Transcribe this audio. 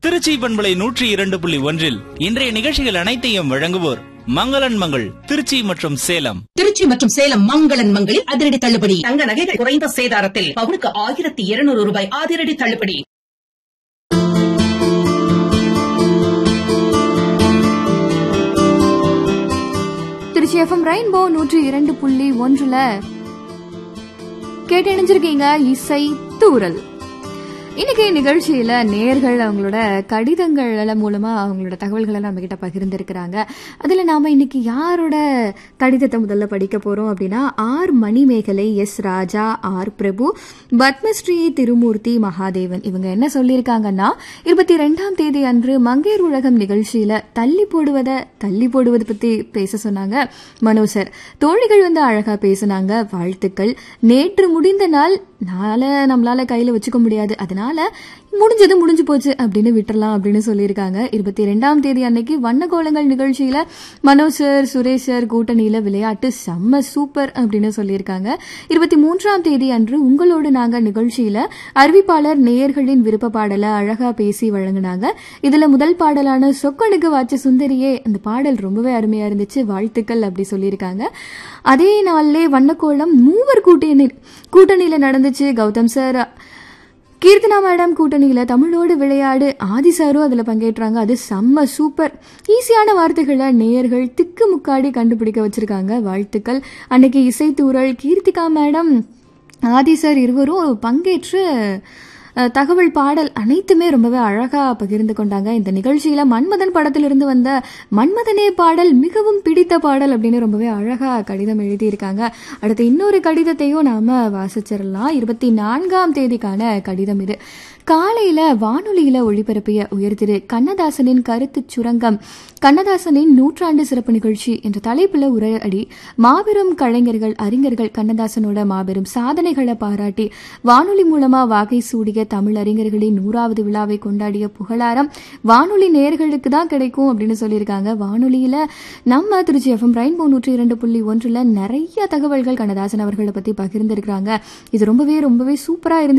திருச்சி பண்பலை நூற்றி இரண்டு புள்ளி ஒன்றில் இன்றைய நிகழ்ச்சிகள் அனைத்தையும் வழங்குவோர் மங்களன் மங்கள் திருச்சி மற்றும் சேலம் திருச்சி மற்றும் சேலம் மங்களன் மங்களில் அதிரடி தள்ளுபடி தங்க நகைகள் குறைந்த சேதாரத்தில் பவுனுக்கு ஆயிரத்தி இருநூறு ரூபாய் அதிரடி தள்ளுபடி திருச்சி எஃப்எம் ரெயின்போ நூற்றி இரண்டு புள்ளி ஒன்றுல கேட்டு இணைஞ்சிருக்கீங்க இசை தூரல் இன்னைக்கு நிகழ்ச்சியில நேர்கள் அவங்களோட கடிதங்கள் மூலமா அவங்களோட தகவல்களை நம்ம கிட்ட பகிர்ந்திருக்கிறாங்க அதுல நாம இன்னைக்கு யாரோட கடிதத்தை முதல்ல படிக்க போறோம் அப்படின்னா R Manimegalai S Raja R Prabhu Padmashri Thirumoorthy Mahadevan இவங்க என்ன சொல்லியிருக்காங்கன்னா இருபத்தி ரெண்டாம் தேதி அன்று மங்கையர் உலகம் நிகழ்ச்சியில தள்ளி போடுவத தள்ளி போடுவது பத்தி பேச சொன்னாங்க மனோ சார் தோழிகள் வந்து அழகா பேசினாங்க வாழ்த்துக்கள் நேற்று முடிந்த நாள் நாளை நம்மளால கையில வச்சுக்க முடியாது அதனால முடிஞ்சது முடிஞ்சு போச்சு அப்படின்னு விட்டுறலாம் அப்படின்னு சொல்லியிருக்காங்க இருபத்தி ரெண்டாம் தேதி அன்னைக்கு வண்ணகோலங்கள் நிகழ்ச்சியில மனோஜ் சார் சுரேஷ் சார் கூட்டணியில விளையாட்டு செம்ம சூப்பர் அப்படின்னு சொல்லியிருக்காங்க இருபத்தி மூன்றாம் தேதி அன்று உங்களோடு நாங்க நிகழ்ச்சியில அறிவிப்பாளர் நேயர்களின் விருப்ப பாடலை அழகா பேசி வழங்கினாங்க இதுல முதல் பாடலான சொக்கனுக்கு வாச்ச சுந்தரியே அந்த பாடல் ரொம்பவே அருமையா இருந்துச்சு வாழ்த்துக்கள் அப்படி சொல்லியிருக்காங்க அதே நாள்லே வண்ணக்கோலம் மூவர் கூட்டணி கூட்டணியில நடந்துச்சு கௌதம் சார் கீர்த்தனா மேடம் கூட்டணியில தமிழோடு விளையாடு ஆதி சாரும் அதுல பங்கேற்றாங்க அது செம்ம சூப்பர் ஈஸியான வார்த்தைகளை நேயர்கள் திக்கு முக்காடி கண்டுபிடிக்க வச்சிருக்காங்க வாழ்த்துக்கள் அன்னைக்கு இசைத்தூரல் கீர்த்திகா மேடம் ஆதி சார் இருவரும் பங்கேற்று அஹ், தகவல் பாடல் அனைத்துமே ரொம்பவே அழகா பகிர்ந்து கொண்டாங்க இந்த நிகழ்ச்சியில மன்மதன் படத்திலிருந்து வந்த மன்மதனே பாடல் மிகவும் பிடித்த பாடல் அப்படின்னு ரொம்பவே அழகா கடிதம் எழுதியிருக்காங்க அடுத்து இன்னொரு கடிதத்தையும் நாம வாசிச்சிடலாம் இருபத்தி நான்காம் தேதிக்கான கடிதம் இது காலையில வானொலியில ஒளிபரப்பிய உயர்திரு கண்ணதாசனின் கருத்து சுரங்கம் கண்ணதாசனின் நூற்றாண்டு சிறப்பு நிகழ்ச்சி என்ற தலைப்புல உரையாடி மாபெரும் கலைஞர்கள் அறிஞர்கள் கண்ணதாசனோட மாபெரும் சாதனைகளை பாராட்டி வானொலி மூலமா வாகை சூடிய தமிழ் அறிஞர்களின் நூறாவது விழாவை கொண்டாடிய புகழாரம் வானொலி நேயர்களுக்கு தான் கிடைக்கும் அப்படின்னு சொல்லியிருக்காங்க வானொலியில நம்ம திருச்சி எஃப்எம் ரெயின்போ நூற்றி இரண்டு புள்ளி ஒன்றுல நிறைய தகவல்கள் கண்ணதாசன் அவர்களை பத்தி பகிர்ந்திருக்கிறாங்க இது ரொம்பவே ரொம்பவே சூப்பரா இருந்து